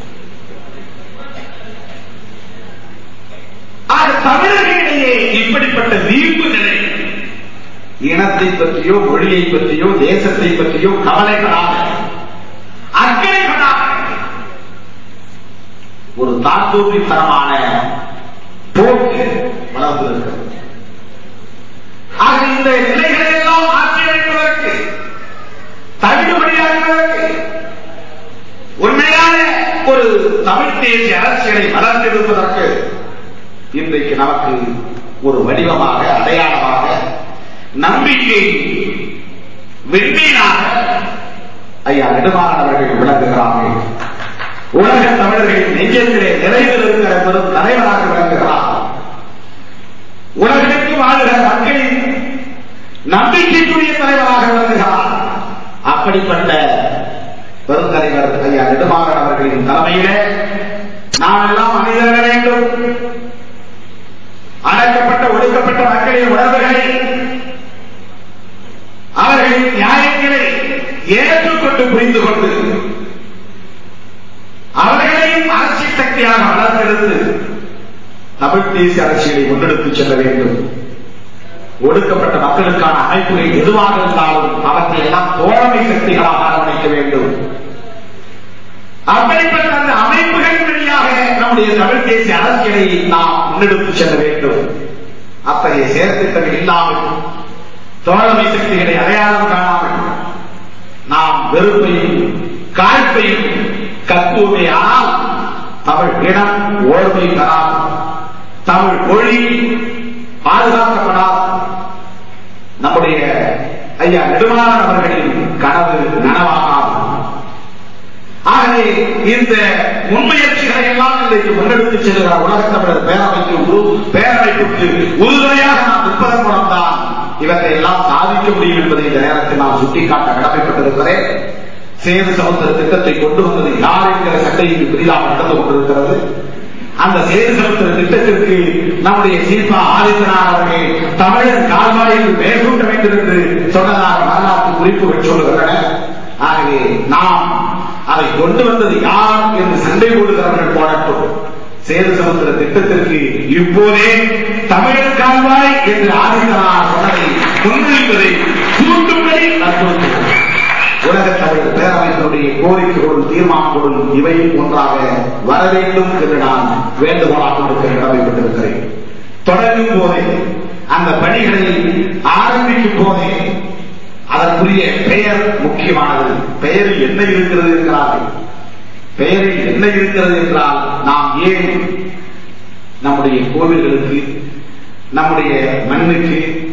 ஆக தமிழர்களிடையே இப்படிப்பட்ட வீழ்வு நிலை இனத்தை பற்றியோ மொழியை பற்றியோ தேசத்தை பற்றியோ கவலைப்படாத அக்கறைப்படாத ஒரு தாத்தூரி தரமான போக்கு வளர்ந்து இருக்கிறது ஆக இந்த நிலைகளை எல்லாம் மாற்றி அமைப்பதற்கு தவிடுபடியாக்குவதற்கு உண்மையான ஒரு தமிழ் தேசிய அரசியலை வளர்த்தெடுப்பதற்கு இன்றைக்கு நமக்கு ஒரு வடிவமாக அடையாளமாக நம்பிக்கை வெண்மீனாக ஐயா நெடுமாறன் அவர்கள் விளங்குகிறார்கள் உலக தமிழர்களின் நெஞ்சத்திலே நிறைவில் இருக்கிற பெரும் தலைவராக விளங்குகிறார் உலகிற்கு வாழ்கிற மக்களின் நம்பிக்கைக்குரிய தலைவராக விளங்குகிறார் அப்படிப்பட்ட பெருந்தலைவர் ஐயா நெடுமாறன் அவர்களின் தலைமையிலே நாம் எல்லாம் அணிதர வேண்டும் அடக்கப்பட்ட ஒடுக்கப்பட்ட மக்களின் உணர்வுகளை அவர்களின் நியாயங்களை ஏற்றுக்கொண்டு புரிந்து கொண்டு அவர்களையும் அரசியல் சக்தியாக வளர்த்தெடுத்து தமிழ் தேசிய அரசியலை முன்னெடுத்துச் செல்ல வேண்டும் ஒடுக்கப்பட்ட மக்களுக்கான அமைப்புகள் எதுவாக இருந்தாலும் அவற்றை எல்லாம் தோழமை சக்திகளாக அரவணைக்க வேண்டும் அப்படிப்பட்ட அந்த அமைப்புகளின் வழியாக நம்முடைய தமிழ் தேசிய அரசியலை நாம் முன்னெடுத்துச் செல்ல வேண்டும் அத்தகைய செயற்திட்டங்கள் இல்லாமல் தோழமை சக்திகளை அடையாளம் காணாமல் நாம் வெறுப்பையும் காழ்ப்பையும் கத்துவமே ஆனால் தமிழ் இனம் ஓர்மை பெறாது தமிழ் மொழி பாதுகாக்கப்படாது நம்முடைய ஐயா நெடுமாறன் அவர்களின் கனவு நனவாகாது ஆகவே இந்த முன்முயற்சிகளை எல்லாம் இன்றைக்கு முன்னெடுத்து செல்கிற உலகத் தமிழர் பேரவைக்கு உரு பேரமைப்புக்கு உறுதுணையாக நாம் நிற்பதன் மூலம்தான் இவற்றை எல்லாம் சாதிக்க முடியும் என்பதை இந்த நேரத்தில் நான் சுட்டிக்காட்ட கடமைப்பட்டிருக்கிறேன் சேது சமுத்திர திட்டத்தை கொண்டு வந்தது யார் என்கிற சட்டையில் பெரிதாக நடந்து கொண்டிருக்கிறது அந்த சேது சமுத்திர திட்டத்திற்கு நம்முடைய சீபா ஆதித்தனார் அவர்கள் தமிழர் கால்வாயில் மேற்கொண்ட வேண்டும் என்று சொன்னதாக வரலாற்று குறிப்புகள் சொல்லுகின்றன ஆகவே நாம் அதை கொண்டு வந்தது யார் என்று சண்டை போடுகிறவர்கள் போடட்டும் சேது சமுத்திர திட்டத்திற்கு இப்போதே தமிழர் கால்வாய் என்று ஆதித்தனார் சொன்னதை முன்வைப்பதை கூட்டும்படி வற்புறுத்துகிறோம் உலக தமிழர் பேரமைப்பினுடைய கோரிக்கைகளும் தீர்மானங்களும் இவையும் ஒன்றாக வர வேண்டும் என்று நான் வேண்டுகோளாக கொடுக்க கடமைப்பட்டிருக்கிறேன் தொடங்கும் போதே அந்த பணிகளை ஆரம்பிக்கும் போதே அதற்குரிய பெயர் முக்கியமானது பெயரில் என்ன இருக்கிறது இருக்கிறார்கள் பெயரில் என்ன இருக்கிறது என்றால் நாம் ஏன் நம்முடைய கோவில்களுக்கு நம்முடைய மண்ணுக்கு